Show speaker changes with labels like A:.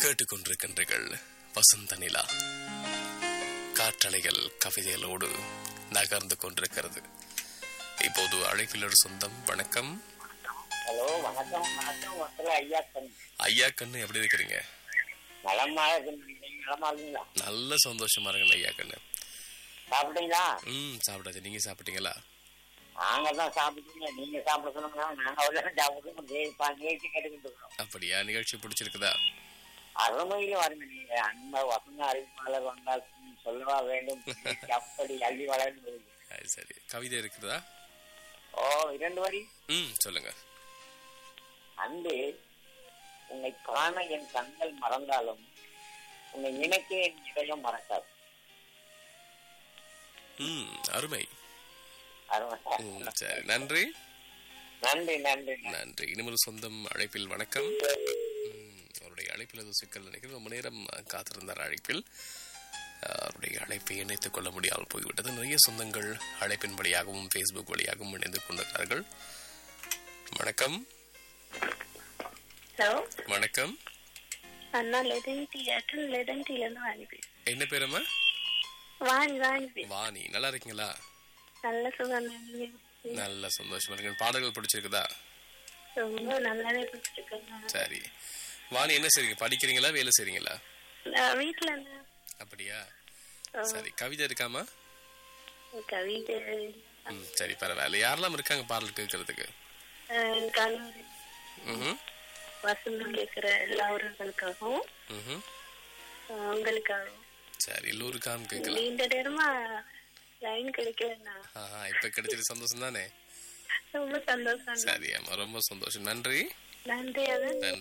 A: கேட்டுக்கொண்டிருக்கின்றீர்கள் வசந்த நிலா காற்றலைகள் கவிதைகளோடு நகர்ந்து கொண்டிருக்கிறது இப்போது அழைப்பில் ஒரு சொந்தம் வணக்கம்
B: ஹலோ வணக்கம் வணக்கம் ஒருத்தர் ஐயா கண்
A: ஐயா கண்ணு எப்படி இருக்கிறீங்க
B: நலமா இருக்கு நீங்க நலமா இருக்கீங்களா
A: நல்ல சந்தோஷமா இருக்குங்க ஐயா கண்ணு
B: சாப்பிட்டீங்களா
A: ம் சாப்பிடாச்சு நீங்க சாப்பிட்டீங்களா
B: நாங்க தான் சாப்பிட்டீங்க நீங்க சாப்பிட சொன்னோம்னா நாங்க அவ்வளோ சாப்பிட்டு நிகழ்ச்சி கேட்டுக்கிட்டு இருக்கிறோம்
A: அப்படியா நிகழ்ச்சி பிடிச்சிருக்குதா
B: அருமையில வருங்க நீங்க அந்த வசந்த அறிவிப்பாளர் வந்தால் சொல்லவா வேண்டும் அப்படி அள்ளி வளர்ந்து
A: அது சரி கவிதை இருக்குதா
B: ஓ இரண்டு வரி
A: ம் சொல்லுங்க
B: அன்பு உன்னை காண என் கண்கள் மறந்தாலும் உன்னை நினைக்க என் இதயம் மறக்காது
A: ம் அருமை
B: அருமை
A: ம் சரி நன்றி
B: நன்றி நன்றி
A: நன்றி இனிமேல் சொந்தம் அழைப்பில் வணக்கம் ம், அவருடைய அழைப்பில் ஏதோ சிக்கல் நினைக்கிறேன் ரொம்ப நேரம் காத்திருந்தார் அழைப்பில் அஹ், அவருடைய அழைப்பை இணைத்துக் கொள்ள முடியாமல் போய்விட்டது நிறைய சொந்தங்கள் அழைப்பின் வழியாகவும் ஃபேஸ்புக் வழியாகவும் இணைந்து கொண்டிருக்கிறார்கள் வணக்கம்
C: ஹலோ
A: வணக்கம்
C: அண்ணா லெதன் டீ அட்டன் லெதன் டீல இருந்து வாங்கி பேசுறேன்
A: என்ன பேரம்மா
C: வாங்கி வாங்கி பேசுறேன்
A: வாணி நல்லா இருக்கீங்களா
C: நல்ல சுகம் நீங்க
A: நல்ல சந்தோஷமா இருக்கு பாடல்கள் பிடிச்சிருக்குதா
C: ரொம்ப நல்லாவே பிடிச்சிருக்கேன்
A: சரி வாணி என்ன செய்றீங்க படிக்கிறீங்களா வேலை செய்றீங்களா
C: நான் வீட்டுல இருந்து
A: அப்படியா
C: ஆ.
A: சரி கவிதை இருக்காமா
C: கவிதை
A: ம் சரி பரவாயில்ல யாரெல்லாம் இருக்காங்க பாடல் கேட்கறதுக்கு
C: அஹ், கணவர்
A: ம்ஹும்.
C: வசந்தம் கேட்கிற எல்லா உறவுகளுக்காகவும்
A: ம்ஹும்.
C: அஹ், உங்களுக்காகவும்
A: சரி எல்லோருக்காம் கேட்கலாம்
C: நீண்ட நேரமா லைன் கிடைக்கலண்ணா
A: ஆஹா இப்ப கிடைச்சது சந்தோஷம் தானே
C: ரொம்ப சந்தோஷம்
A: சரி அம்மா ரொம்ப சந்தோஷம் நன்றி
C: நன்றி அதான்
A: நன்றி